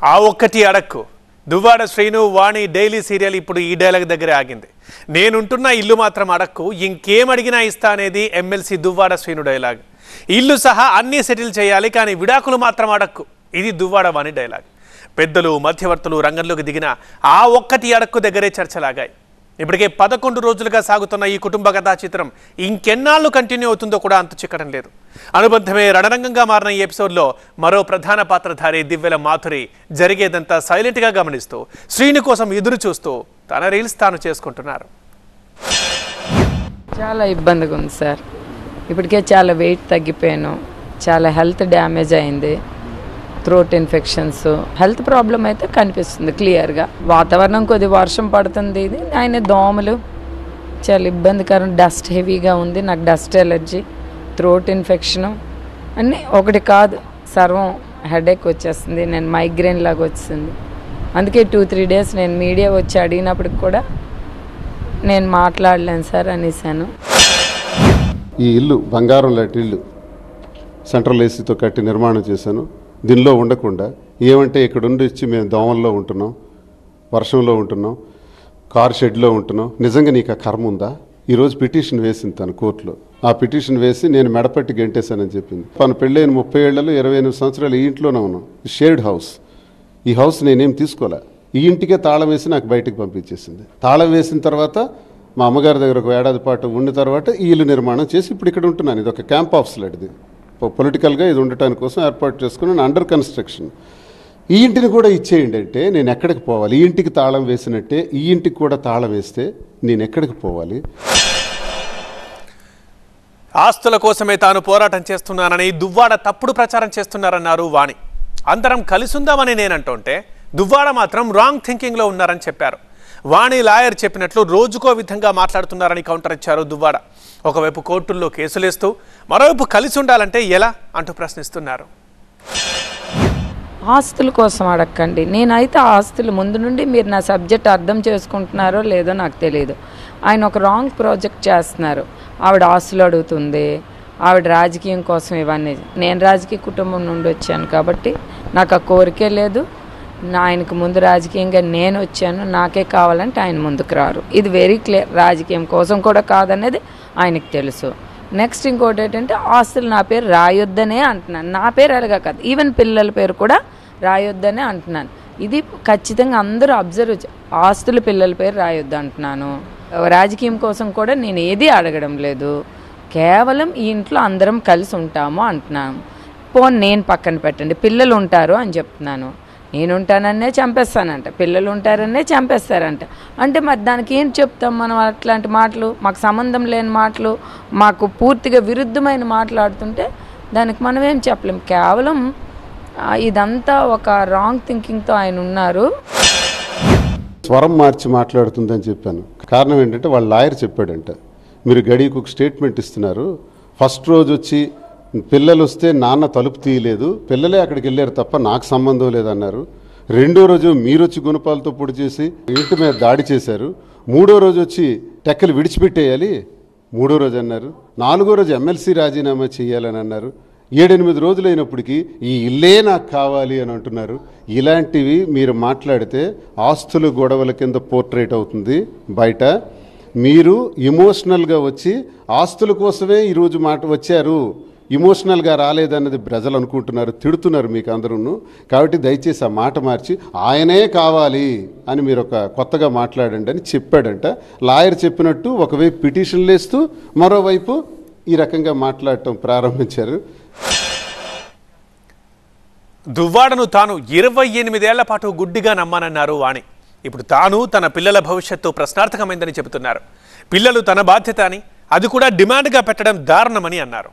ఆ ఒక్కటి అడక్కు దువ్వాడ శ్రీను వాణి డైలీ సీరియల్ ఇప్పుడు ఈ డైలాగ్ దగ్గరే ఆగింది నేనుంటున్న ఇల్లు మాత్రం అడక్కు ఇంకేం అడిగినా ఇస్తా అనేది ఎమ్మెల్సీ దువ్వాడ శ్రీను డైలాగ్ ఇల్లు సహా అన్నీ సెటిల్ చేయాలి కానీ విడాకులు మాత్రం అడక్కు ఇది దువ్వాడ వాణి డైలాగ్ పెద్దలు మధ్యవర్తులు రంగంలోకి దిగిన ఆ ఒక్కటి అడక్కు దగ్గరే చర్చలాగాయి ఇప్పటికే పదకొండు రోజులుగా సాగుతున్న ఈ కుటుంబ కథా చిత్రం ఇంకెన్నాళ్ళు కంటిన్యూ అవుతుందో కూడా అంతు చిక్కడం లేదు అనుబంధమే రణరంగంగా మారిన ఈ ఎపిసోడ్లో మరో ప్రధాన పాత్రధారి దివ్యల మాధురి జరిగేదంతా సైలెంట్గా గమనిస్తూ శ్రీని కోసం ఎదురు చూస్తూ తన రీల్స్ తాను చేసుకుంటున్నారు చాలా ఇబ్బందిగా ఉంది సార్ ఇప్పటికే చాలా వెయిట్ తగ్గిపోయాను చాలా హెల్త్ డ్యామేజ్ అయింది థ్రోట్ ఇన్ఫెక్షన్స్ హెల్త్ ప్రాబ్లం అయితే కనిపిస్తుంది క్లియర్గా వాతావరణం కొద్ది వర్షం పడుతుంది ఇది ఆయన దోమలు చాలా ఇబ్బందికరం డస్ట్ హెవీగా ఉంది నాకు డస్ట్ ఎలర్జీ థ్రోట్ ఇన్ఫెక్షను అన్నీ ఒకటి కాదు సర్వం హెడేక్ వచ్చేస్తుంది నేను మైగ్రేన్ లాగా వచ్చింది అందుకే టూ త్రీ డేస్ నేను మీడియా వచ్చి అడిగినప్పటికి కూడా నేను మాట్లాడలేను సార్ అనేసాను ఈ ఇల్లు బంగారం లాంటి ఇల్లు సెంట్రల్ ఏసీతో కట్టి నిర్మాణం చేశాను దీనిలో ఉండకుండా ఏమంటే ఇక్కడ ఉండి వచ్చి మేము దోమల్లో ఉంటున్నాం వర్షంలో ఉంటున్నాం కార్ షెడ్లో ఉంటున్నాం నిజంగా నీకు ఆ కర్మ ఉందా ఈరోజు పిటిషన్ వేసింది తను కోర్టులో ఆ పిటిషన్ వేసి నేను మెడపట్టి గెంటేశానని చెప్పింది తను పెళ్ళైన ముప్పై ఏళ్లలో ఇరవై ఎనిమిది సంవత్సరాలు ఈ ఇంట్లోనే ఉన్నాం షేర్డ్ హౌస్ ఈ హౌస్ నేనేం తీసుకోలే ఈ ఇంటికే తాళం వేసి నాకు బయటకు పంపించేసింది తాళం వేసిన తర్వాత మా అమ్మగారి దగ్గర ఒక ఏడాది పాటు ఉన్న తర్వాత ఈ ఇల్లు నిర్మాణం చేసి ఇప్పుడు ఇక్కడ ఉంటున్నాను ఇది ఒక క్యాంప్ ఆఫీస్ లాంటిది పొలిటికల్గా ఇది ఉండటానికి కోసం ఏర్పాటు చేసుకున్నాను అండర్ కన్స్ట్రక్షన్ ఈ ఇంటిని కూడా ఇచ్చేయండి అంటే నేను ఎక్కడికి పోవాలి ఈ ఇంటికి తాళం వేసినట్టే ఈ ఇంటికి కూడా తాళం వేస్తే నేను ఎక్కడికి పోవాలి ఆస్తుల కోసమే తాను పోరాటం చేస్తున్నానని దువ్వాడ తప్పుడు ప్రచారం చేస్తున్నారన్నారు వాణి అందరం కలిసుందామని నేనంటుంటే దువ్వాడ మాత్రం రాంగ్ థింకింగ్లో ఉన్నారని చెప్పారు వాణి లాయర్ చెప్పినట్లు రోజుకో విధంగా మాట్లాడుతున్నారని కౌంటర్ ఇచ్చారు దువ్వాడ ఒకవైపు కోర్టుల్లో కేసులేస్తూ మరోవైపు కలిసి ఉండాలంటే ఎలా అంటూ ప్రశ్నిస్తున్నారు ఆస్తుల కోసం అడగండి నేనైతే ఆస్తులు ముందు నుండి మీరు నా సబ్జెక్ట్ అర్థం చేసుకుంటున్నారో లేదో నాకు తెలియదు ఆయన ఒక రాంగ్ ప్రాజెక్ట్ చేస్తున్నారు ఆవిడ ఆస్తులు అడుగుతుంది ఆవిడ రాజకీయం కోసం ఇవన్నీ నేను రాజకీయ కుటుంబం నుండి వచ్చాను కాబట్టి నాకు ఆ కోరికే లేదు నా ఆయనకు ముందు రాజకీయంగా నేను వచ్చాను నాకే కావాలంటే ఆయన ముందుకు రారు ఇది వెరీ క్లియర్ రాజకీయం కోసం కూడా కాదనేది ఆయనకు తెలుసు నెక్స్ట్ ఇంకోటి ఏంటంటే ఆస్తులు నా పేరు రాయొద్దనే అంటున్నాను నా పేరు అలాగా కాదు ఈవెన్ పిల్లల పేరు కూడా రాయొద్దనే అంటున్నాను ఇది ఖచ్చితంగా అందరూ అబ్జర్వ్ చే- ఆస్తుల పిల్లల పేరు రాయొద్దు అంటున్నాను రాజకీయం కోసం కూడా నేను ఏది అడగడం లేదు కేవలం ఈ ఇంట్లో అందరం కలిసి ఉంటాము అంటున్నాను పోన్ నేను పక్కన పెట్టండి పిల్లలు ఉంటారు అని చెప్తున్నాను నేను ఉంటానన్నే చంపేస్తానంట పిల్లలు ఉంటారనే చంపేస్తారంట అంటే మరి దానికి ఏం చెప్తాం మనం అట్లాంటి మాటలు మాకు సంబంధం లేని మాటలు మాకు పూర్తిగా విరుద్ధమైన మాట్లాడుతుంటే దానికి మనం ఏం చెప్పలేం కేవలం ఆ, ఇదంతా ఒక రాంగ్ థింకింగ్తో ఆయన ఉన్నారు స్వరం మార్చి మాట్లాడుతుందని చెప్పాను కారణం ఏంటంటే వాళ్ళ లాయర్ చెప్పాడంట మీరు గడికి ఒక స్టేట్మెంట్ ఇస్తున్నారు ఫస్ట్ రోజు వచ్చి పిల్లలు వస్తే నాన్న తలుపు తీయలేదు పిల్లలే అక్కడికి వెళ్ళారు తప్ప నాకు సంబంధం లేదన్నారు రెండో రోజు మీరు వచ్చి గుణపాలతో పొడి చేసి ఇంటి మీద దాడి చేశారు మూడో రోజు వచ్చి టెక్కలు విడిచిపెట్టేయాలి మూడో రోజు అన్నారు నాలుగో రోజు ఎమ్మెల్సీ రాజీనామా చేయాలని అన్నారు ఏడెనిమిది రోజులైనప్పటికీ ఈ ఇల్లే నాకు కావాలి అని అంటున్నారు ఇలాంటివి మీరు మాట్లాడితే ఆస్తుల గొడవల కింద పోర్ట్రేట్ అవుతుంది బయట మీరు ఇమోషనల్గా వచ్చి ఆస్తుల కోసమే ఈరోజు మాట వచ్చారు ఇమోషనల్గా రాలేదన్నది ప్రజలు అనుకుంటున్నారు తిడుతున్నారు మీకు అందరూ కాబట్టి దయచేసి ఆ మాట మార్చి ఆయనే కావాలి అని మీరు ఒక కొత్తగా మాట్లాడండి అని చెప్పాడంట లాయర్ చెప్పినట్టు ఒకవైపు పిటిషన్లు వేస్తూ మరోవైపు ఈ రకంగా మాట్లాడటం ప్రారంభించారు దువ్వాడను తాను ఇరవై ఎనిమిదేళ్ల పాటు గుడ్డిగా నమ్మానన్నారు వాణి ఇప్పుడు తాను తన పిల్లల భవిష్యత్తు ప్రశ్నార్థకమైందని చెబుతున్నారు పిల్లలు తన బాధ్యత అని అది కూడా డిమాండ్గా పెట్టడం దారుణమని అన్నారు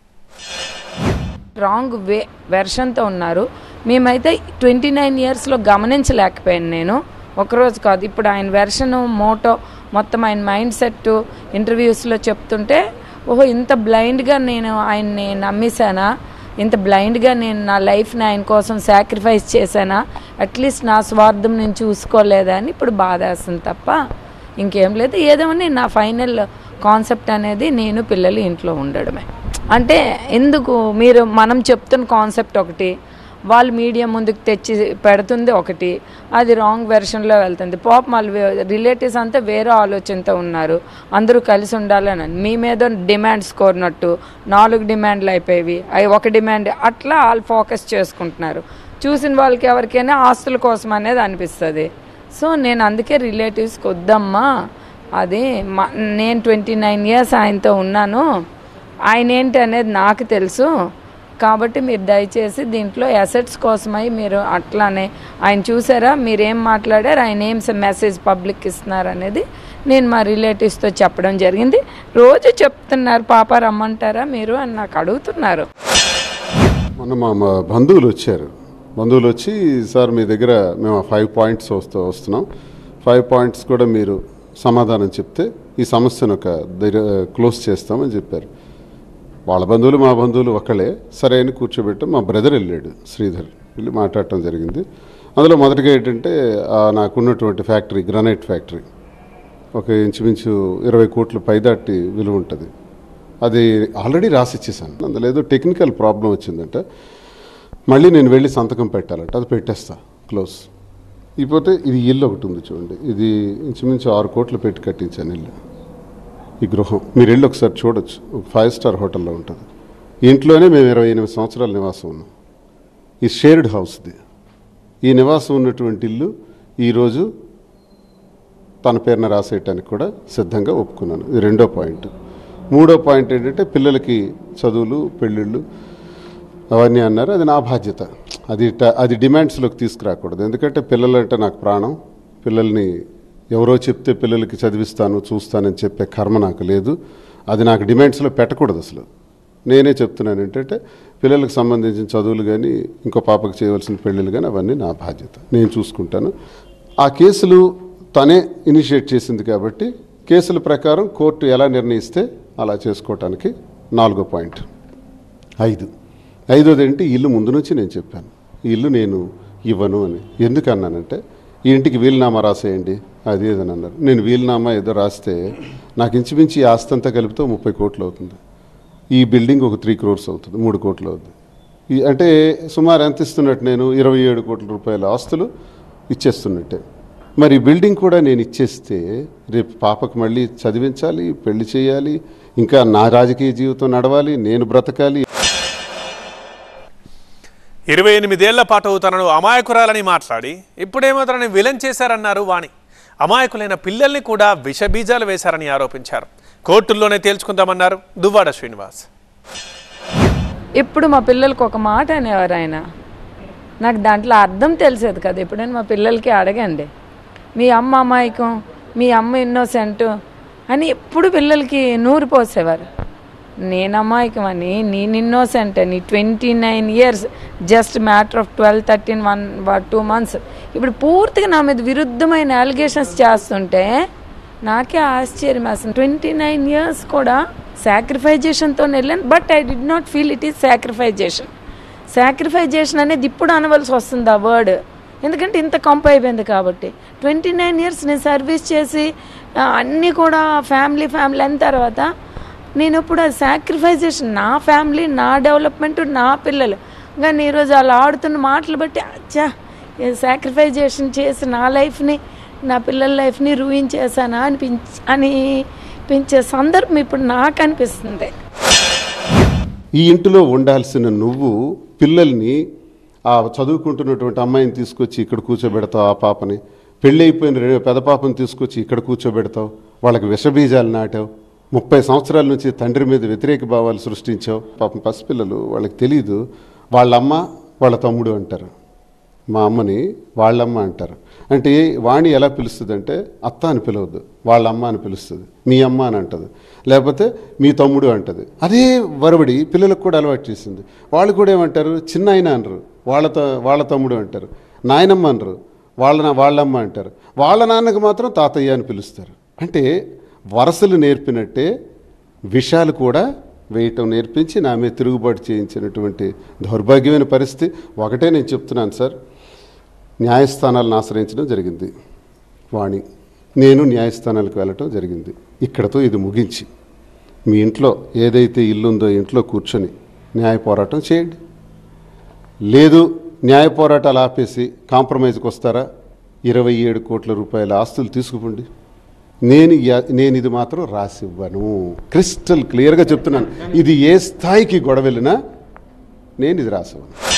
రాంగ్ వే వెర్షన్తో ఉన్నారు మేమైతే ట్వంటీ నైన్ ఇయర్స్లో గమనించలేకపోయాను నేను ఒకరోజు కాదు ఇప్పుడు ఆయన వెర్షన్ మోటో మొత్తం ఆయన మైండ్ సెట్ ఇంటర్వ్యూస్లో చెప్తుంటే ఓహో ఇంత బ్లైండ్గా నేను ఆయన్ని నమ్మేశానా ఇంత బ్లైండ్గా నేను నా లైఫ్ని ఆయన కోసం సాక్రిఫైస్ చేశానా అట్లీస్ట్ నా స్వార్థం నేను చూసుకోలేదా అని ఇప్పుడు బాధేస్తుంది తప్ప ఇంకేం లేదు ఏదేమని నా ఫైనల్ కాన్సెప్ట్ అనేది నేను పిల్లలు ఇంట్లో ఉండడమే అంటే ఎందుకు మీరు మనం చెప్తున్న కాన్సెప్ట్ ఒకటి వాళ్ళు మీడియా ముందుకు తెచ్చి పెడుతుంది ఒకటి అది రాంగ్ వెర్షన్లో వెళ్తుంది పాప వాళ్ళ రిలేటివ్స్ అంతా వేరే ఆలోచనతో ఉన్నారు అందరూ కలిసి ఉండాలని మీ మీద డిమాండ్స్ కోరినట్టు నాలుగు డిమాండ్లు అయిపోయేవి అవి ఒక డిమాండ్ అట్లా వాళ్ళు ఫోకస్ చేసుకుంటున్నారు చూసిన వాళ్ళకి ఎవరికైనా ఆస్తుల కోసం అనేది అనిపిస్తుంది సో నేను అందుకే రిలేటివ్స్కి వద్దమ్మా అది మా నేను ట్వంటీ నైన్ ఇయర్స్ ఆయనతో ఉన్నాను ఆయన ఏంటి అనేది నాకు తెలుసు కాబట్టి మీరు దయచేసి దీంట్లో అసెట్స్ కోసమై మీరు అట్లానే ఆయన చూసారా మీరు ఏం మాట్లాడారు ఆయన ఏం మెసేజ్ పబ్లిక్ ఇస్తున్నారు అనేది నేను మా రిలేటివ్స్తో చెప్పడం జరిగింది రోజు చెప్తున్నారు పాప రమ్మంటారా మీరు అని నాకు అడుగుతున్నారు మొన్న మా మా బంధువులు వచ్చారు బంధువులు వచ్చి సార్ మీ దగ్గర మేము ఫైవ్ పాయింట్స్ వస్తూ వస్తున్నాం ఫైవ్ పాయింట్స్ కూడా మీరు సమాధానం చెప్తే ఈ సమస్యను ఒక దగ్గర క్లోజ్ చేస్తామని చెప్పారు వాళ్ళ బంధువులు మా బంధువులు ఒకళ్ళే సరే అని కూర్చోబెట్టాం మా బ్రదర్ వెళ్ళాడు శ్రీధర్ వెళ్ళి మాట్లాడటం జరిగింది అందులో మొదటిగా ఏంటంటే ఆ నాకున్నటువంటి ఫ్యాక్టరీ గ్రానైట్ ఫ్యాక్టరీ ఒక ఇంచుమించు ఇరవై కోట్ల పైదాటి విలువ ఉంటుంది అది ఆల్రెడీ రాసి ఇచ్చేసాను అందులో ఏదో టెక్నికల్ ప్రాబ్లం వచ్చిందంటే మళ్ళీ నేను వెళ్ళి సంతకం పెట్టాలంట అది పెట్టేస్తా క్లోజ్ ఇకపోతే ఇది ఇల్లు ఒకటి ఉంది చూడండి ఇది ఇంచుమించు ఆరు కోట్లు పెట్టి కట్టించాను ఇల్లు ఈ గృహం మీరు వెళ్ళి ఒకసారి చూడొచ్చు ఒక ఫైవ్ స్టార్ హోటల్లో ఉంటుంది ఈ ఇంట్లోనే మేము ఇరవై ఎనిమిది సంవత్సరాల నివాసం ఉన్నాం ఈ షేర్డ్ హౌస్ది ఈ నివాసం ఉన్నటువంటి ఇల్లు ఈరోజు తన పేరున రాసేయటానికి కూడా సిద్ధంగా ఒప్పుకున్నాను ఇది రెండో పాయింట్ మూడో పాయింట్ ఏంటంటే పిల్లలకి చదువులు పెళ్ళిళ్ళు అవన్నీ అన్నారు అది నా బాధ్యత అది ట- అది డిమాండ్స్లోకి తీసుకురాకూడదు ఎందుకంటే పిల్లలంటే నాకు ప్రాణం పిల్లల్ని ఎవరో చెప్తే పిల్లలకి చదివిస్తాను చూస్తానని చెప్పే కర్మ నాకు లేదు అది నాకు డిమాండ్స్లో పెట్టకూడదు అసలు నేనే చెప్తున్నాను ఏంటంటే పిల్లలకు సంబంధించిన చదువులు కానీ ఇంకో పాపకు చేయవలసిన పెళ్ళిళ్ళు కానీ అవన్నీ నా బాధ్యత నేను చూసుకుంటాను ఆ కేసులు తనే ఇనిషియేట్ చేసింది కాబట్టి కేసుల ప్రకారం కోర్టు ఎలా నిర్ణయిస్తే అలా చేసుకోవటానికి నాలుగో పాయింట్ ఐదు ఐదోది ఏంటి ఇల్లు ముందు నుంచి నేను చెప్పాను ఈ ఇల్లు నేను ఇవ్వను అని ఎందుకు అన్నానంటే ఈ ఇంటికి వీలునామా రాసేయండి అది ఏదని అన్నారు నేను వీలునామా ఏదో రాస్తే నాకు ఇంచుమించి ఈ ఆస్తి అంతా కలిపితే ముప్పై కోట్లు అవుతుంది ఈ బిల్డింగ్ ఒక త్రీ క్రోర్స్ అవుతుంది మూడు కోట్లు అవుతుంది ఈ అంటే సుమారు ఎంత ఇస్తున్నట్టు నేను ఇరవై ఏడు కోట్ల రూపాయల ఆస్తులు ఇచ్చేస్తున్నట్టే మరి ఈ బిల్డింగ్ కూడా నేను ఇచ్చేస్తే రేపు పాపకు మళ్ళీ చదివించాలి పెళ్లి చేయాలి ఇంకా నా రాజకీయ జీవితం నడవాలి నేను బ్రతకాలి ఇరవై ఎనిమిదేళ్ల పాటు తనను అమాయకురాలని మాట్లాడి ఇప్పుడేమో తనని విలన్ చేశారన్నారు వాణి అమాయకులైన పిల్లల్ని కూడా విషబీజాలు వేశారని ఆరోపించారు కోర్టుల్లోనే తేల్చుకుందామన్నారు దువ్వాడ శ్రీనివాస్ ఇప్పుడు మా పిల్లలకి ఒక మాట అనేవారు ఆయన నాకు దాంట్లో అర్థం తెలిసేది కదా ఎప్పుడైనా మా పిల్లలకి అడగండి మీ అమ్మ అమాయకం మీ అమ్మ ఇన్నోసెంట్ అని ఎప్పుడు పిల్లలకి నూరు పోసేవారు నేను అమాయకం అని నేను ఇన్నోసెంట్ అని twenty nine years just matter of twelve thirteen one two months ఇప్పుడు పూర్తిగా నా మీద విరుద్ధమైన అలిగేషన్స్ చేస్తుంటే నాకే ఆశ్చర్యం అసలు ట్వంటీ నైన్ ఇయర్స్ కూడా సాక్రిఫైజేషన్తో వెళ్ళాను but I did not feel it is sacrification sacrification అనేది ఇప్పుడు అనవలసి వస్తుంది ఆ వర్డ్ ఎందుకంటే ఇంత కంప్ అయిపోయింది కాబట్టి ట్వంటీ నైన్ ఇయర్స్ నేను సర్వీస్ చేసి ఆ, అన్నీ కూడా ఫ్యామిలీ ఫ్యామిలీ అయిన తర్వాత నేను ఇప్పుడు అది సాక్రిఫైజేషన్ నా ఫ్యామిలీ నా డెవలప్మెంట్ నా పిల్లలు కానీ ఈరోజు వాళ్ళు ఆడుతున్న మాటలు బట్టి అచ్చా సాక్రిఫైజేషన్ చేసి నా లైఫ్ని నా పిల్లల లైఫ్ని రూయిన్ చేశానా అనిపించ అనిపించే సందర్భం ఇప్పుడు నాకు అనిపిస్తుంది ఈ ఇంటిలో ఉండాల్సిన నువ్వు పిల్లల్ని ఆ చదువుకుంటున్నటువంటి అమ్మాయిని తీసుకొచ్చి ఇక్కడ కూర్చోబెడతావు ఆ పాపని పెళ్ళి అయిపోయిన రె- పెద్ద పాపని తీసుకొచ్చి ఇక్కడ కూర్చోబెడతావు వాళ్ళకి విషబీజాలు నాటావు ముప్పై సంవత్సరాల నుంచి తండ్రి మీద వ్యతిరేక భావాలు సృష్టించావు పాపం పసిపిల్లలు వాళ్ళకి తెలియదు వాళ్ళమ్మ వాళ్ళ తమ్ముడు అంటారు మా అమ్మని వాళ్ళమ్మ అంటారు అంటే వాణి ఎలా పిలుస్తుంది అంటే అత్త అని పిలవద్దు వాళ్ళ అమ్మ అని పిలుస్తుంది మీ అమ్మ అని అంటది లేకపోతే మీ తమ్ముడు అంటది అదే వరబడి పిల్లలకు కూడా అలవాటు చేసింది వాళ్ళు కూడా ఏమంటారు చిన్న ఆయన అనరు వాళ్ళ త- వాళ్ళ తమ్ముడు అంటారు నాయనమ్మ అనరు వాళ్ళ నా- వాళ్ళమ్మ అంటారు వాళ్ళ నాన్నకు మాత్రం తాతయ్య అని పిలుస్తారు అంటే వరసలు నేర్పినట్టే విషాలు కూడా వేయటం నేర్పించి నా మీద తిరుగుబాటు చేయించినటువంటి దౌర్భాగ్యమైన పరిస్థితి ఒకటే నేను చెప్తున్నాను సార్ న్యాయస్థానాలను ఆశ్రయించడం జరిగింది వాణి నేను న్యాయస్థానాలకు వెళ్ళటం జరిగింది ఇక్కడతో ఇది ముగించి మీ ఇంట్లో ఏదైతే ఇల్లు ఉందో ఇంట్లో కూర్చొని న్యాయ పోరాటం చేయండి లేదు న్యాయ పోరాటాలు ఆపేసి కాంప్రమైజ్కి వస్తారా ఇరవై ఏడు కోట్ల రూపాయల ఆస్తులు తీసుకుపోండి నేను యా- నేను ఇది మాత్రం రాసివ్వను క్రిస్టల్ క్లియర్గా చెప్తున్నాను ఇది ఏ స్థాయికి గొడవ వెళ్ళినా నేను ఇది రాసివ్వను